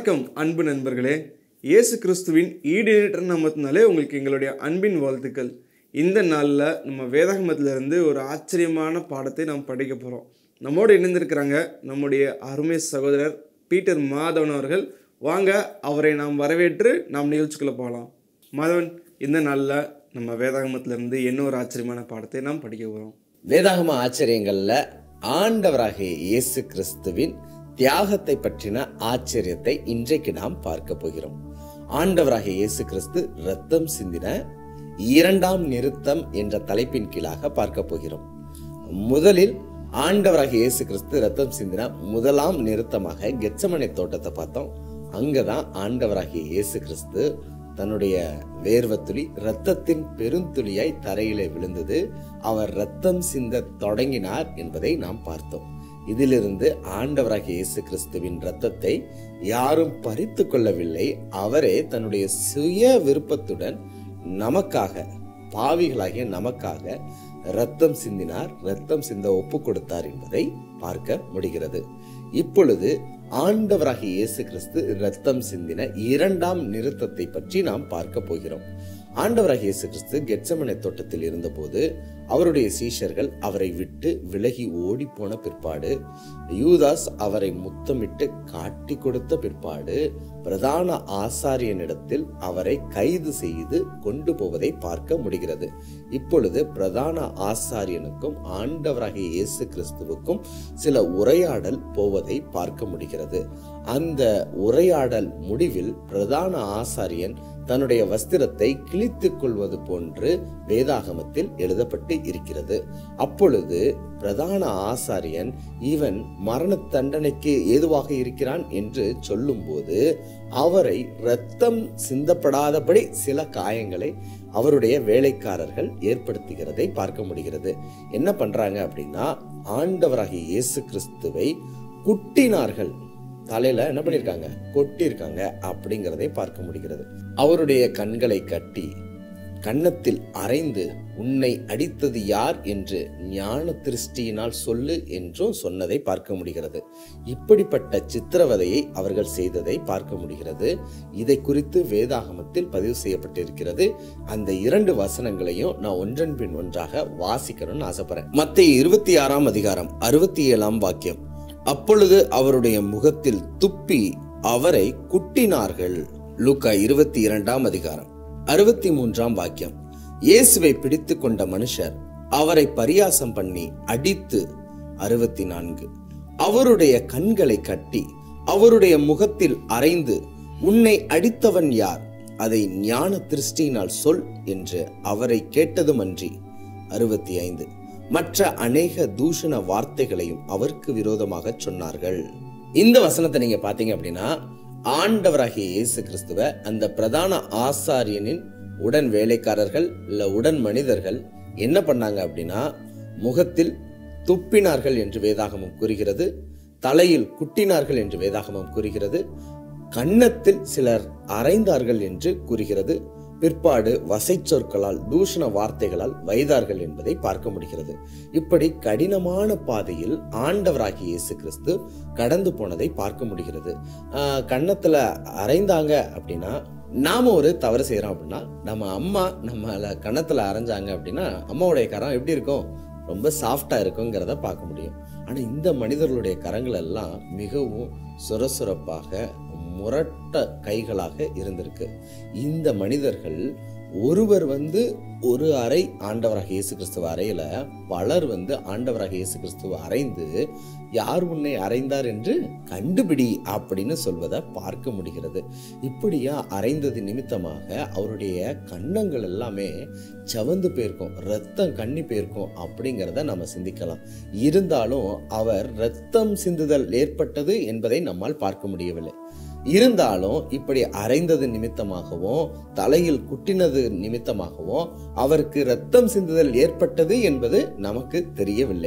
வணக்கம் அன்பு நண்பர்களே இயேசு கிறிஸ்துவின் ஈடுநேற்ற நாமத்தினாலே உங்களுக்கு எங்களுடைய அன்பின் வாழ்த்துக்கள் இந்த நாளில் நம்ம வேதாகமத்திலிருந்து ஒரு ஆச்சரியமான பாடத்தை நாம் படிக்க போகிறோம் நம்மோடு இணைந்திருக்கிறாங்க நம்முடைய அருமை சகோதரர் பீட்டர் மாதவன் அவர்கள் வாங்க அவரை நாம் வரவேற்று நாம் நிகழ்ச்சிக்குள்ளே போகலாம் மாதவன் இந்த நாளில் நம்ம வேதாகமத்திலிருந்து என்ன ஒரு ஆச்சரியமான பாடத்தை நாம் படிக்க போகிறோம் வேதாகம ஆச்சரியங்கள்ல ஆண்டவராகிய இயேசு கிறிஸ்துவின் தியாகத்தை பற்றின ஆச்சரியத்தை இன்றைக்கு நாம் பார்க்க போகிறோம் ஆண்டவராகிய இயேசு கிறிஸ்து ரத்தம் சிந்தின இரண்டாம் நிறுத்தம் என்ற தலைப்பின் கீழாக பார்க்க போகிறோம் முதலில் ஆண்டவராகிய இயேசு கிறிஸ்து ரத்தம் சிந்தின முதலாம் நிறுத்தமாக கெச்சமனை தோட்டத்தை பார்த்தோம் அங்கதான் ஆண்டவராகிய இயேசு கிறிஸ்து தன்னுடைய வேர்வத்துளி இரத்தத்தின் பெருந்துளியாய் தரையிலே விழுந்தது அவர் ரத்தம் சிந்த தொடங்கினார் என்பதை நாம் பார்த்தோம் இதிலிருந்து ஆண்டவராகிய இயேசு கிறிஸ்துவின் இரத்தத்தை யாரும் பறித்து கொள்ளவில்லை அவரே தன்னுடைய சுய விருப்பத்துடன் நமக்காக பாவிகளாகிய நமக்காக ரத்தம் சிந்தினார் ரத்தம் சிந்த ஒப்பு கொடுத்தார் என்பதை பார்க்க முடிகிறது இப்பொழுது ஆண்டவராகிய இயேசு கிறிஸ்து ரத்தம் சிந்தின இரண்டாம் நிறுத்தத்தை பற்றி நாம் பார்க்க போகிறோம் ஆண்டவராகிய இயேசு கிறிஸ்து கெட்சமனை தோட்டத்தில் இருந்தபோது அவருடைய சீஷர்கள் அவரை விட்டு விலகி ஓடி போன பிற்பாடு யூதாஸ் அவரை முத்தமிட்டு காட்டி கொடுத்த பிற்பாடு பிரதான ஆசாரியனிடத்தில் அவரை கைது செய்து கொண்டு போவதை பார்க்க முடிகிறது இப்பொழுது பிரதான ஆசாரியனுக்கும் ஆண்டவராகிய இயேசு கிறிஸ்துவுக்கும் சில உரையாடல் போவதை பார்க்க முடிகிறது அந்த உரையாடல் முடிவில் பிரதான ஆசாரியன் தன்னுடைய வஸ்திரத்தை கிழித்துக் கொள்வது போன்று வேதாகமத்தில் எழுதப்பட்டு இருக்கிறது அப்பொழுது பிரதான ஆசாரியன் இவன் மரண தண்டனைக்கு ஏதுவாக இருக்கிறான் என்று சொல்லும்போது அவரை இரத்தம் சிந்தப்படாதபடி சில காயங்களை அவருடைய வேலைக்காரர்கள் ஏற்படுத்துகிறதை பார்க்க முடிகிறது என்ன பண்றாங்க அப்படின்னா ஆண்டவராகிய இயேசு கிறிஸ்துவை குட்டினார்கள் தலையில என்ன பண்ணிருக்காங்க கொட்டியிருக்காங்க அப்படிங்கிறதை பார்க்க முடிகிறது அவருடைய கண்களை கட்டி கன்னத்தில் அரைந்து உன்னை அடித்தது யார் என்று ஞான திருஷ்டியினால் சொல்லு என்றும் சொன்னதை பார்க்க முடிகிறது இப்படிப்பட்ட சித்திரவதையை அவர்கள் செய்ததை பார்க்க முடிகிறது இதை குறித்து வேதாகமத்தில் பதிவு செய்யப்பட்டிருக்கிறது அந்த இரண்டு வசனங்களையும் நான் ஒன்றன் பின் ஒன்றாக வாசிக்கணும்னு ஆசைப்படுறேன் மத்திய இருபத்தி ஆறாம் அதிகாரம் அறுபத்தி ஏழாம் வாக்கியம் அப்பொழுது அவருடைய முகத்தில் துப்பி அவரை குட்டினார்கள் லூக்கா இருபத்தி இரண்டாம் அதிகாரம் அறுபத்தி மூன்றாம் வாக்கியம் இயேசுவை பிடித்து கொண்ட மனுஷர் அவரை பரியாசம் பண்ணி அடித்து அறுபத்தி நான்கு அவருடைய கண்களை கட்டி அவருடைய முகத்தில் அரைந்து உன்னை அடித்தவன் யார் அதை ஞான திருஷ்டியினால் சொல் என்று அவரை கேட்டதுமன்றி அறுபத்தி ஐந்து மற்ற அநேக தூஷண வார்த்தைகளையும் அவருக்கு விரோதமாக சொன்னார்கள் இந்த வசனத்தை நீங்க பாத்தீங்க அப்படின்னா ஆண்டவராகிய இயேசு கிறிஸ்துவ அந்த பிரதான ஆசாரியனின் உடன் வேலைக்காரர்கள் இல்ல உடன் மனிதர்கள் என்ன பண்ணாங்க அப்படின்னா முகத்தில் துப்பினார்கள் என்று வேதாகமம் கூறுகிறது தலையில் குட்டினார்கள் என்று வேதாகமம் கூறுகிறது கன்னத்தில் சிலர் அரைந்தார்கள் என்று கூறுகிறது பிற்பாடு வசை சொற்களால் தூஷண வார்த்தைகளால் வைதார்கள் என்பதை பார்க்க முடிகிறது இப்படி கடினமான பாதையில் ஆண்டவராகிய இயேசு கிறிஸ்து கடந்து போனதை பார்க்க முடிகிறது ஆஹ் கன்னத்துல அரைந்தாங்க அப்படின்னா நாம ஒரு தவறு செய்யறோம் அப்படின்னா நம்ம அம்மா நம்மள கன்னத்துல அரைஞ்சாங்க அப்படின்னா அம்மாவுடைய கரம் எப்படி இருக்கும் ரொம்ப சாஃப்டா இருக்குங்கிறத பார்க்க முடியும் ஆனா இந்த மனிதர்களுடைய கரங்கள் எல்லாம் மிகவும் சுரசுரப்பாக முரட்ட கைகளாக இருந்திருக்கு இந்த மனிதர்கள் ஒருவர் வந்து ஒரு அறை ஆண்டவராக இயேசு கிறிஸ்துவ அறையில பலர் வந்து ஆண்டவராக இயேசு கிறிஸ்துவ அறைந்து யார் உன்னை அறைந்தார் என்று கண்டுபிடி அப்படின்னு சொல்வதை பார்க்க முடிகிறது இப்படியா அறைந்தது நிமித்தமாக அவருடைய கன்னங்கள் எல்லாமே சவந்து போயிருக்கும் ரத்தம் கண்ணி போயிருக்கும் அப்படிங்கிறத நம்ம சிந்திக்கலாம் இருந்தாலும் அவர் ரத்தம் சிந்துதல் ஏற்பட்டது என்பதை நம்மால் பார்க்க முடியவில்லை இருந்தாலும் இப்படி அரைந்தது நிமித்தமாகவும் தலையில் குட்டினது நிமித்தமாகவும் அவருக்கு ரத்தம் சிந்துதல் ஏற்பட்டது என்பது நமக்கு தெரியவில்லை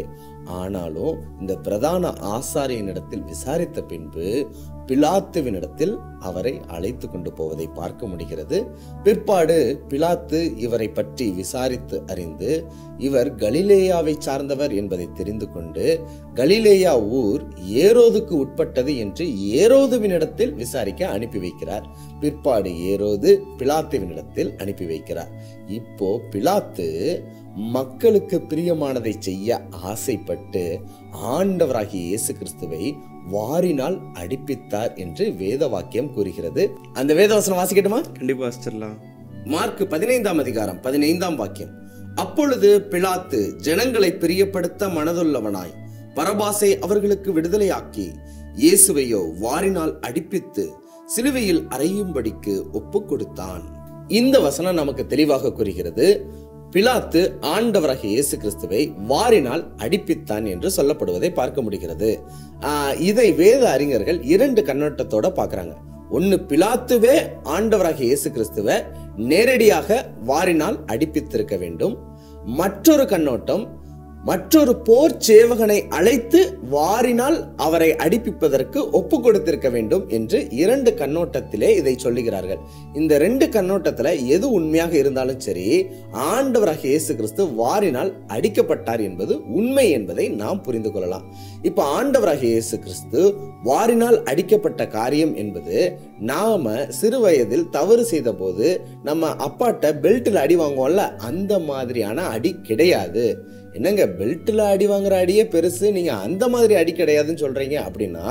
ஆனாலும் இந்த பிரதான ஆசாரியனிடத்தில் விசாரித்த பின்பு பிலாத்துவினிடத்தில் அவரை அழைத்து கொண்டு போவதை பார்க்க முடிகிறது பிற்பாடு பிலாத்து இவரை பற்றி விசாரித்து அறிந்து இவர் கலிலேயாவை சார்ந்தவர் என்பதை தெரிந்து கொண்டு கலிலேயா ஊர் ஏரோதுக்கு உட்பட்டது என்று ஏரோதுவினிடத்தில் விசாரிக்க அனுப்பி வைக்கிறார் பிற்பாடு ஏரோது பிலாத்துவினிடத்தில் அனுப்பி வைக்கிறார் இப்போ பிலாத்து மக்களுக்கு பிரியமானதை செய்ய ஆசைப்பட்டு ஆண்டவராகிய இயேசு கிறிஸ்துவை வாரினால் அடிப்பித்தார் என்று வேத வாக்கியம் கூறுகிறது அந்த வேதவசனம் வாசிக்கட்டுமா கண்டிப்பாக வாசிச்சிடலாம் மார்க் பதினைந்தாம் அதிகாரம் பதினைந்தாம் வாக்கியம் அப்பொழுது பிலாத்து ஜனங்களை பிரியப்படுத்த மனதுள்ளவனாய் பரபாசை அவர்களுக்கு விடுதலையாக்கி இயேசுவையோ வாரினால் அடிப்பித்து சிலுவையில் அறையும்படிக்கு ஒப்பு கொடுத்தான் இந்த வசனம் நமக்கு தெளிவாக கூறுகிறது பிலாத்து ஆண்டவராகிய இயேசு கிறிஸ்துவை வாரினால் அடிப்பித்தான் என்று சொல்லப்படுவதை பார்க்க முடிகிறது ஆஹ், இதை வேத அறிஞர்கள் இரண்டு கண்ணோட்டத்தோட பார்க்கறாங்க ஒன்னு பிலாத்துவே ஆண்டவராகிய இயேசு கிறிஸ்துவை நேரடியாக வாரினால் அடிப்பித்திருக்க வேண்டும் மற்றொரு கண்ணோட்டம் மற்றொரு போர் சேவகனை அழைத்து வாரினால் அவரை அடிப்பிப்பதற்கு ஒப்பு கொடுத்திருக்க வேண்டும் என்று இரண்டு கண்ணோட்டத்திலே இதை சொல்லுகிறார்கள் இந்த ரெண்டு கண்ணோட்டத்துல எது உண்மையாக இருந்தாலும் சரி ஆண்டவராகிய இயேசு கிறிஸ்து வாரினால் அடிக்கப்பட்டார் என்பது உண்மை என்பதை நாம் புரிந்து கொள்ளலாம் இப்ப ஆண்டவராகிய இயேசு கிறிஸ்து வாரினால் அடிக்கப்பட்ட காரியம் என்பது நாம சிறு வயதில் தவறு செய்த போது நம்ம அப்பாட்ட பெல்ட்டில் அடி வாங்குவோம்ல அந்த மாதிரியான அடி கிடையாது என்னங்க பெல்ட்டில் அடி வாங்குற அடியே பெருசு நீங்க அந்த மாதிரி அடி கிடையாதுன்னு சொல்றீங்க அப்படின்னா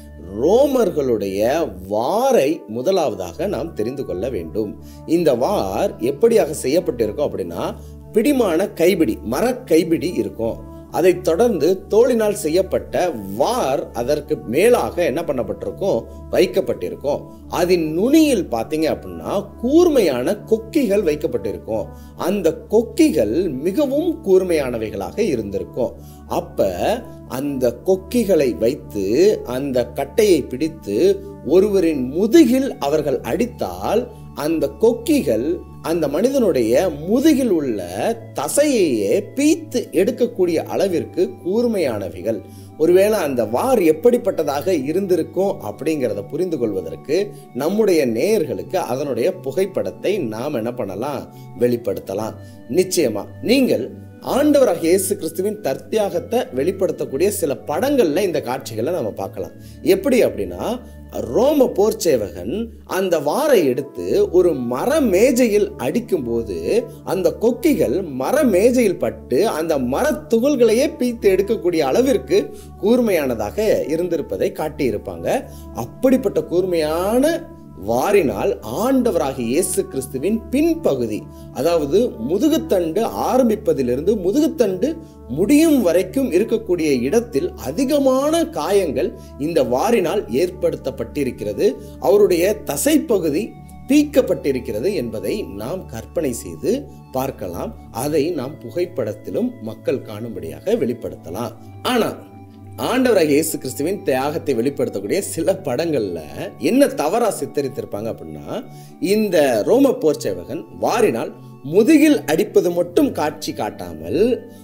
ரோமர்களுடைய வாரை முதலாவதாக நாம் தெரிந்து கொள்ள வேண்டும் இந்த வார் எப்படியாக செய்யப்பட்டிருக்கும் அப்படின்னா பிடிமான கைபிடி மர கைபிடி இருக்கும் அதைத் தொடர்ந்து தோளினால் செய்யப்பட்ட வார் அதற்கு மேலாக என்ன பண்ணப்பட்டிருக்கும் வைக்கப்பட்டிருக்கும் அதன் நுனியில் பார்த்தீங்க அப்படின்னா கூர்மையான கொக்கிகள் வைக்கப்பட்டிருக்கும் அந்த கொக்கிகள் மிகவும் கூர்மையானவைகளாக இருந்திருக்கும் அப்ப அந்த கொக்கிகளை வைத்து அந்த கட்டையை பிடித்து ஒருவரின் முதுகில் அவர்கள் அடித்தால் அந்த கொக்கிகள் அந்த மனிதனுடைய முதுகில் உள்ள தசையையே பீத்து எடுக்கக்கூடிய அளவிற்கு கூர்மையானவைகள் ஒருவேளை அந்த வார் எப்படிப்பட்டதாக இருந்திருக்கும் அப்படிங்கிறத புரிந்து கொள்வதற்கு நம்முடைய நேயர்களுக்கு அதனுடைய புகைப்படத்தை நாம் என்ன பண்ணலாம் வெளிப்படுத்தலாம் நிச்சயமா நீங்கள் ஆண்டவராக இயேசு கிறிஸ்துவின் தற்தியாகத்தை வெளிப்படுத்தக்கூடிய சில படங்கள்ல இந்த காட்சிகளை நம்ம பார்க்கலாம் எப்படி அப்படின்னா ரோம போர் சேவகன் அந்த வாரை எடுத்து ஒரு மர மேஜையில் அடிக்கும்போது அந்த கொக்கிகள் மர மேஜையில் பட்டு அந்த மர துகள்களையே பீத்து எடுக்கக்கூடிய அளவிற்கு கூர்மையானதாக இருந்திருப்பதை காட்டியிருப்பாங்க அப்படிப்பட்ட கூர்மையான வாரினால் ஆண்டவராகிய இயேசு கிறிஸ்துவின் பின்பகுதி அதாவது முதுகுத்தண்டு ஆரம்பிப்பதிலிருந்து முதுகுத்தண்டு முடியும் வரைக்கும் இருக்கக்கூடிய இடத்தில் அதிகமான காயங்கள் இந்த வாரினால் ஏற்படுத்தப்பட்டிருக்கிறது அவருடைய தசைப்பகுதி பீக்கப்பட்டிருக்கிறது என்பதை நாம் கற்பனை செய்து பார்க்கலாம் அதை நாம் புகைப்படத்திலும் மக்கள் காணும்படியாக வெளிப்படுத்தலாம் ஆனா ஆண்டவராக இயேசு கிறிஸ்துவின் தியாகத்தை வெளிப்படுத்தக்கூடிய சில படங்கள்ல என்ன தவறா சித்தரித்திருப்பாங்க அப்படின்னா இந்த ரோம போர் சேவகன் வாரினால் முதுகில் அடிப்பது மட்டும் காட்சி காட்டாமல்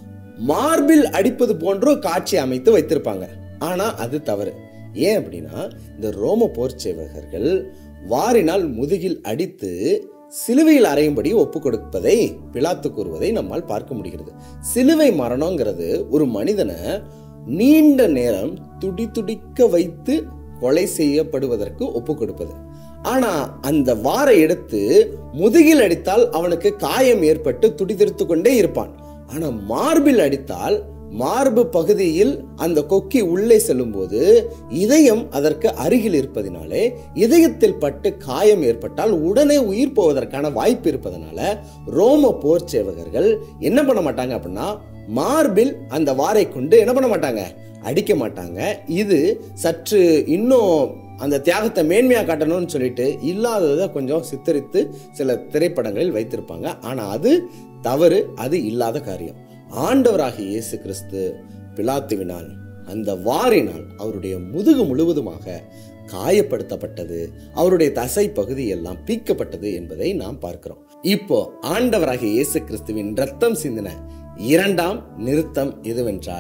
மார்பில் அடிப்பது போன்றும் காட்சி அமைத்து வைத்திருப்பாங்க ஆனா அது தவறு ஏன் அப்படின்னா இந்த ரோம போர் சேவகர்கள் வாரினால் முதுகில் அடித்து சிலுவையில் அறையும்படி ஒப்பு கொடுப்பதை பிலாத்து கூறுவதை நம்மால் பார்க்க முடிகிறது சிலுவை மரணங்கிறது ஒரு மனிதனை நீண்ட நேரம் துடி துடிக்க வைத்து கொலை செய்யப்படுவதற்கு ஒப்பு கொடுப்பது ஆனா அந்த வாரை எடுத்து முதுகில் அடித்தால் அவனுக்கு காயம் ஏற்பட்டு துடிதிருத்து கொண்டே இருப்பான் ஆனா மார்பில் அடித்தால் மார்பு பகுதியில் அந்த கொக்கி உள்ளே செல்லும்போது இதயம் அதற்கு அருகில் இருப்பதினாலே இதயத்தில் பட்டு காயம் ஏற்பட்டால் உடனே உயிர் போவதற்கான வாய்ப்பு இருப்பதனால ரோம போர் சேவகர்கள் என்ன பண்ண மாட்டாங்க அப்படின்னா மார்பில் அந்த வாரை கொண்டு என்ன பண்ண மாட்டாங்க அடிக்க மாட்டாங்க இது சற்று இன்னும் அந்த தியாகத்தை மேன்மையாக காட்டணும்னு சொல்லிட்டு இல்லாததை கொஞ்சம் சித்தரித்து சில திரைப்படங்களில் வைத்திருப்பாங்க ஆனால் அது தவறு அது இல்லாத காரியம் ஆண்டவராகிய இயேசு கிறிஸ்து பிலாத்துவினால் அந்த வாரினால் அவருடைய முதுகு முழுவதுமாக காயப்படுத்தப்பட்டது அவருடைய தசை பகுதி எல்லாம் பீக்கப்பட்டது என்பதை நாம் பார்க்கிறோம் இப்போ ஆண்டவராகிய இயேசு கிறிஸ்துவின் ரத்தம் சிந்தின இரண்டாம் நிறுத்தம் எதுவென்றால்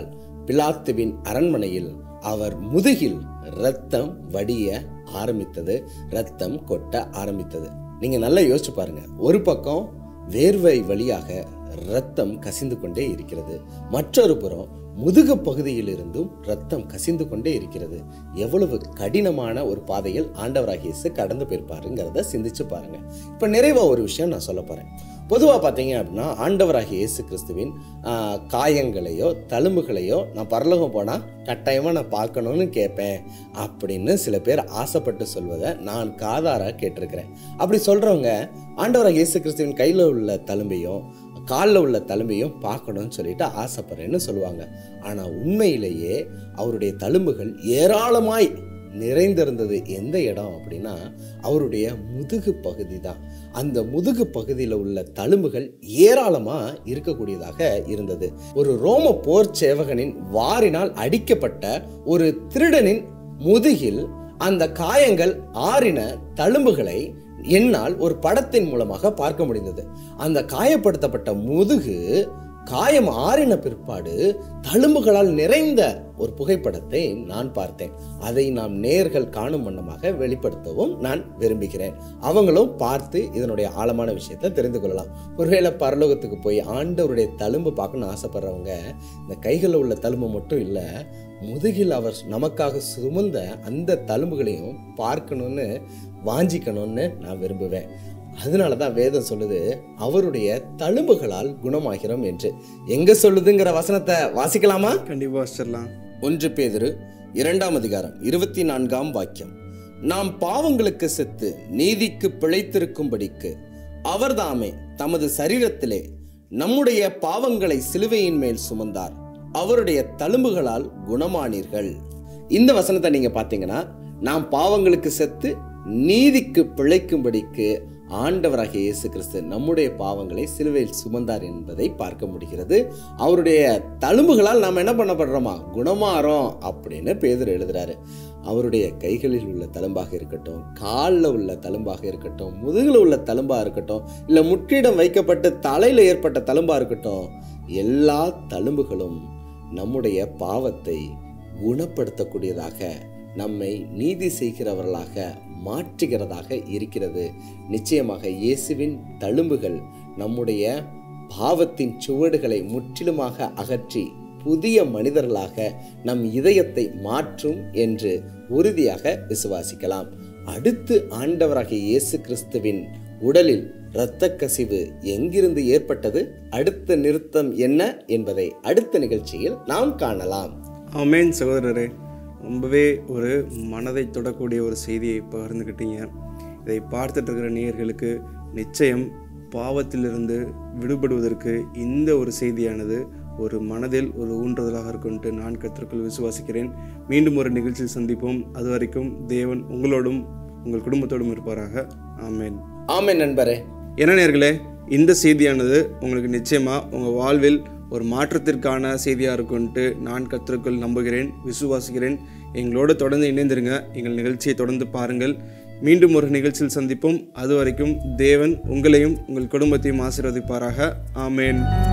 பிலாத்துவின் அரண்மனையில் அவர் முதுகில் ரத்தம் வடிய ஆரம்பித்தது ரத்தம் கொட்ட ஆரம்பித்தது நீங்க நல்லா யோசிச்சு பாருங்க ஒரு பக்கம் வேர்வை வழியாக ரத்தம் கசிந்து கொண்டே இருக்கிறது மற்றொரு புறம் முதுகு பகுதியிலிருந்தும் ரத்தம் கசிந்து கொண்டே இருக்கிறது எவ்வளவு கடினமான ஒரு பாதையில் ஆண்டவராகிய இயேசு கடந்து போயிருப்பாருங்கிறத சிந்திச்சு பாருங்க இப்ப நிறைவா ஒரு விஷயம் நான் சொல்ல போறேன் பொதுவாக பார்த்தீங்க அப்படின்னா ஆண்டவராகிய இயேசு கிறிஸ்துவின் ஆஹ், காயங்களையோ தழும்புகளையோ நான் பரலோகம் போனால் கட்டாயமாக நான் பார்க்கணும்னு கேட்பேன் அப்படின்னு சில பேர் ஆசைப்பட்டு சொல்வதை நான் காதார கேட்டிருக்கிறேன் அப்படி சொல்கிறவங்க ஆண்டவராகிய இயேசு கிறிஸ்துவின் கையில் உள்ள தழும்பையும் காலில் உள்ள தழும்பையும் பார்க்கணும்னு சொல்லிட்டு ஆசைப்படுறேன்னு சொல்லுவாங்க ஆனால் உண்மையிலேயே அவருடைய தழும்புகள் ஏராளமாய் நிறைந்திருந்தது எந்த இடம் அப்படின்னா அவருடைய முதுகு பகுதி தான் அந்த முதுகு பகுதியில் உள்ள தழும்புகள் ஏராளமாக இருக்கக்கூடியதாக இருந்தது ஒரு ரோம போர் சேவகனின் வாரினால் அடிக்கப்பட்ட ஒரு திருடனின் முதுகில் அந்த காயங்கள் ஆறின தழும்புகளை என்னால் ஒரு படத்தின் மூலமாக பார்க்க முடிந்தது அந்த காயப்படுத்தப்பட்ட முதுகு காயம் ஆறின பிற்பாடு தழும்புகளால் நிறைந்த ஒரு புகைப்படத்தை நான் பார்த்தேன் அதை நாம் நேர்கள் காணும் வண்ணமாக வெளிப்படுத்தவும் நான் விரும்புகிறேன் அவங்களும் பார்த்து இதனுடைய ஆழமான விஷயத்தை தெரிந்து கொள்ளலாம் ஒருவேளை பரலோகத்துக்கு போய் ஆண்டவருடைய தழும்பு பார்க்கணும்னு ஆசைப்படுறவங்க இந்த கைகளில் உள்ள தழும்பு மட்டும் இல்லை முதுகில் அவர் நமக்காக சுமந்த அந்த தழும்புகளையும் பார்க்கணும்னு வாஞ்சிக்கணும்னு நான் விரும்புவேன் அதனால தான் வேதம் சொல்லுது அவருடைய தழும்புகளால் குணமாகிறோம் என்று எங்க சொல்லுதுங்கிற வசனத்தை வாசிக்கலாமா கண்டிப்பாக வச்சிடலாம் ஒன்று பேதுரு இரண்டாம் அதிகாரம் இருபத்தி நான்காம் வாக்கியம் நாம் பாவங்களுக்கு செத்து நீதிக்கு பிழைத்திருக்கும்படிக்கு அவர்தாமே தமது சரீரத்திலே நம்முடைய பாவங்களை சிலுவையின் மேல் சுமந்தார் அவருடைய தழும்புகளால் குணமானீர்கள் இந்த வசனத்தை நீங்க பார்த்தீங்கன்னா நாம் பாவங்களுக்கு செத்து நீதிக்கு பிழைக்கும்படிக்கு ஆண்டவராகிய இயேசு கிறிஸ்து நம்முடைய பாவங்களை சிலுவையில் சுமந்தார் என்பதை பார்க்க முடிகிறது அவருடைய தழும்புகளால் நாம் என்ன பண்ணப்படுறோமா குணமாறோம் அப்படின்னு பேதர் எழுதுறாரு அவருடைய கைகளில் உள்ள தழும்பாக இருக்கட்டும் காலில் உள்ள தழும்பாக இருக்கட்டும் முதுகில் உள்ள தழும்பாக இருக்கட்டும் இல்லை முற்றிடம் வைக்கப்பட்டு தலையில் ஏற்பட்ட தழும்பாக இருக்கட்டும் எல்லா தழும்புகளும் நம்முடைய பாவத்தை குணப்படுத்தக்கூடியதாக நம்மை நீதி செய்கிறவர்களாக மாற்றுகிறதாக இருக்கிறது நிச்சயமாக இயேசுவின் தழும்புகள் நம்முடைய பாவத்தின் சுவடுகளை முற்றிலுமாக அகற்றி புதிய மனிதர்களாக நம் இதயத்தை மாற்றும் என்று உறுதியாக விசுவாசிக்கலாம் அடுத்து ஆண்டவராகிய இயேசு கிறிஸ்துவின் உடலில் இரத்த கசிவு எங்கிருந்து ஏற்பட்டது அடுத்த நிறுத்தம் என்ன என்பதை அடுத்த நிகழ்ச்சியில் நாம் காணலாம் ஆமேன் சகோதரரே ரொம்பவே ஒரு மனதை தொடக்கூடிய ஒரு செய்தியை பகிர்ந்துக்கிட்டீங்க இதை பார்த்துட்டு இருக்கிற நேயர்களுக்கு நிச்சயம் பாவத்திலிருந்து விடுபடுவதற்கு இந்த ஒரு செய்தியானது ஒரு மனதில் ஒரு ஊன்றுதலாக இருக்கும்ட்டு நான் கத்திற்குள் விசுவாசிக்கிறேன் மீண்டும் ஒரு நிகழ்ச்சியில் சந்திப்போம் அது வரைக்கும் தேவன் உங்களோடும் உங்கள் குடும்பத்தோடும் இருப்பாராக ஆமேன் ஆமென் நண்பரே என்ன நேர்களே இந்த செய்தியானது உங்களுக்கு நிச்சயமாக உங்கள் வாழ்வில் ஒரு மாற்றத்திற்கான செய்தியாக இருக்கும்ட்டு நான் கத்திற்குள் நம்புகிறேன் விசுவாசிக்கிறேன் எங்களோடு தொடர்ந்து இணைந்திருங்க எங்கள் நிகழ்ச்சியை தொடர்ந்து பாருங்கள் மீண்டும் ஒரு நிகழ்ச்சியில் சந்திப்போம் அது வரைக்கும் தேவன் உங்களையும் உங்கள் குடும்பத்தையும் ஆசீர்வதிப்பாராக ஆமேன்